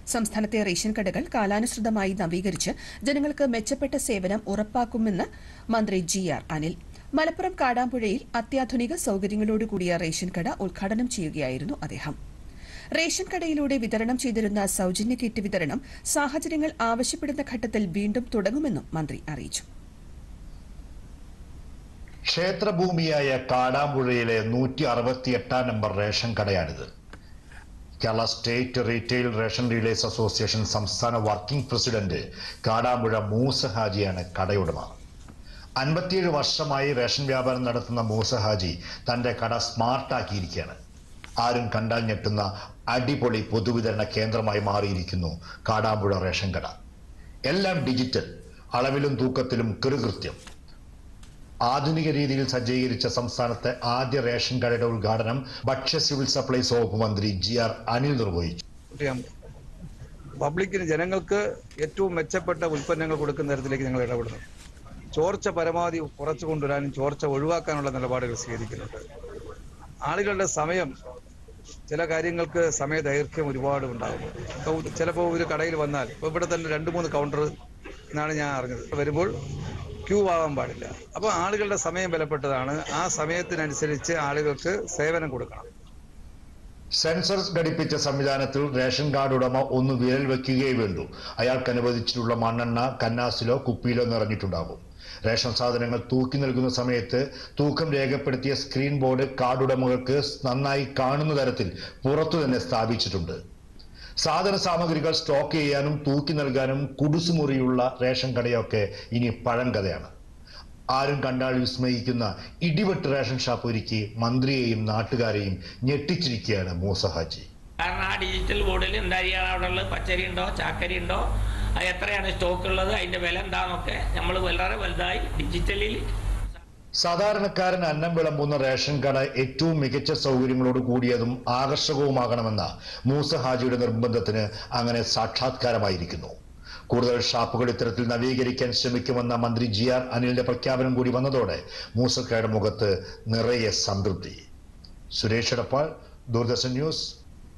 സംസ്ഥാനത്തെ റേഷൻ കടകൾ കാലാനുസൃതമായി നവീകരിച്ച് ജനങ്ങൾക്ക് മെച്ചപ്പെട്ട സേവനം ഉറപ്പാക്കുമെന്ന് മന്ത്രി ജി ആർ അനിൽ മലപ്പുറം കാടാമ്പുഴയിൽ അത്യാധുനിക സൌകര്യങ്ങളോടുകൂടിയ റേഷൻ കട ഉദ്ഘാടനം ചെയ്യുകയായിരുന്നു അദ്ദേഹം റേഷൻ കടയിലൂടെ വിതരണം ചെയ്തിരുന്ന സൌജന്യ കിറ്റ് വിതരണം സാഹചര്യങ്ങൾ ആവശ്യപ്പെടുന്ന ഘട്ടത്തിൽ വീണ്ടും തുടങ്ങുമെന്നും മന്ത്രി അറിയിച്ചു ക്ഷേത്രഭൂമിയായ കാടാമ്പുഴയിലെ നൂറ്റി അറുപത്തിയെട്ടാം നമ്പർ റേഷൻ കടയാണിത് Kerala state retail ration dealers association സംസ്ഥാന വർക്കിംഗ് പ്രസിഡന്റ് കാടാമ്പുഴ മൂസ ഹാജിയാണ് കടയുടമ അൻപത്തിയേഴ് വർഷമായി റേഷൻ വ്യാപാരം നടത്തുന്ന മൂസ ഹാജി തന്റെ കട സ്മാർട്ടാക്കിയിരിക്കുകയാണ് ആരും കണ്ടാൽ ഞെട്ടുന്ന അടിപൊളി പൊതുവിതരണ കേന്ദ്രമായി മാറിയിരിക്കുന്നു കാടാമ്പുഴ റേഷൻ കട എല്ലാം ഡിജിറ്റൽ അളവിലും തൂക്കത്തിലും കൃകൃത്യം ആധുനിക രീതിയിൽ സജ്ജീകരിച്ച സംസ്ഥാനത്തെ ആദ്യ റേഷൻ കടയുടെ ഉദ്ഘാടനം ഭക്ഷ്യ സിവിൽ സപ്ലൈസ് വകുപ്പ് മന്ത്രി ജി ആർ അനിൽ നിർവഹിച്ചു ചെയ്യാൻ പബ്ലിക്കിന് ജനങ്ങൾക്ക് ഏറ്റവും മെച്ചപ്പെട്ട ഉൽപ്പന്നങ്ങൾ കൊടുക്കുന്ന തരത്തിലേക്ക് ഞങ്ങൾ ഇടപെടുന്നു ചോർച്ച പരമാവധി കുറച്ചു കൊണ്ടുവരാനും ചോർച്ച ഒഴിവാക്കാനുള്ള നിലപാടുകൾ സ്വീകരിക്കുന്നുണ്ട് ആളുകളുടെ സമയം ചില കാര്യങ്ങൾക്ക് സമയ ദൈർഘ്യം ഒരുപാട് ഉണ്ടാകും ഇപ്പോൾ ചിലപ്പോൾ ഒരു കടയിൽ വന്നാൽ ഇപ്പോൾ ഇവിടെ തന്നെ രണ്ട് മൂന്ന് കൗണ്ടർ എന്നാണ് ഞാൻ അറിഞ്ഞത് വരുമ്പോൾ ക്യൂ ആവാൻ പാടില്ല അപ്പോൾ ആളുകളുടെ സമയം വിലപ്പെട്ടതാണ് ആ സമയത്തിനനുസരിച്ച് ആളുകൾക്ക് സേവനം കൊടുക്കണം സെൻസർ ഘടിപ്പിച്ച സംവിധാനത്തിൽ റേഷൻ കാർഡ് ഉടമ ഒന്ന് വിരൽ വെക്കുകയേ വേണ്ടൂ അയാൾക്ക് അനുവദിച്ചിട്ടുള്ള മണ്ണെണ്ണ കന്നാസിലോ കുപ്പിയിലോ നിറഞ്ഞിട്ടുണ്ടാകും റേഷൻ സാധനങ്ങൾ തൂക്കി നൽകുന്ന സമയത്ത് തൂക്കം രേഖപ്പെടുത്തിയ സ്ക്രീൻ ബോർഡ് കാർഡ് ഉടമകൾക്ക് നന്നായി കാണുന്ന തരത്തിൽ പുറത്തു തന്നെ സ്ഥാപിച്ചിട്ടുണ്ട് സാധന സാമഗ്രികൾ സ്റ്റോക്ക് ചെയ്യാനും തൂക്കി നൽകാനും കുടുസുമുറിയുള്ള റേഷൻ കടയൊക്കെ ഇനി പഴങ്കഥയാണ് ആരും കണ്ടാൽ വിസ്മയിക്കുന്ന ഇടിവെട്ട് റേഷൻ ഷാപ്പ് ഒരുക്കി മന്ത്രിയെയും നാട്ടുകാരെയും ഞെട്ടിച്ചിരിക്കുകയാണ് മൂസ ഹാജി കാരണം ആ ഡിജിറ്റൽ ബോർഡിൽ എന്തായിരിക്കും അവിടെ ഉള്ളത് പച്ചരി ഉണ്ടോ ചാക്കരി ഉണ്ടോ അത് എത്രയാണ് സ്റ്റോക്ക് ഉള്ളത് അതിന്റെ വില എന്താണെന്നൊക്കെ നമ്മൾ വളരെ വലുതായി ഡിജിറ്റലിൽ സാധാരണക്കാരൻ അന്നം വിളമ്പുന്ന റേഷൻ കട ഏറ്റവും മികച്ച സൗകര്യങ്ങളോട് കൂടിയതും ആകർഷകവുമാകണമെന്ന മൂസ ഹാജിയുടെ നിർബന്ധത്തിന് അങ്ങനെ സാക്ഷാത്കാരമായിരിക്കുന്നു കൂടുതൽ ഷാപ്പുകൾ ഇത്തരത്തിൽ നവീകരിക്കാൻ ശ്രമിക്കുമെന്ന മന്ത്രി ജി ആർ അനിലിന്റെ പ്രഖ്യാപനം കൂടി വന്നതോടെ മൂസക്കയുടെ മുഖത്ത് നിറയെ സംതൃപ്തി സുരേഷ് എടപ്പാൾ ദൂരദർശൻ ന്യൂസ്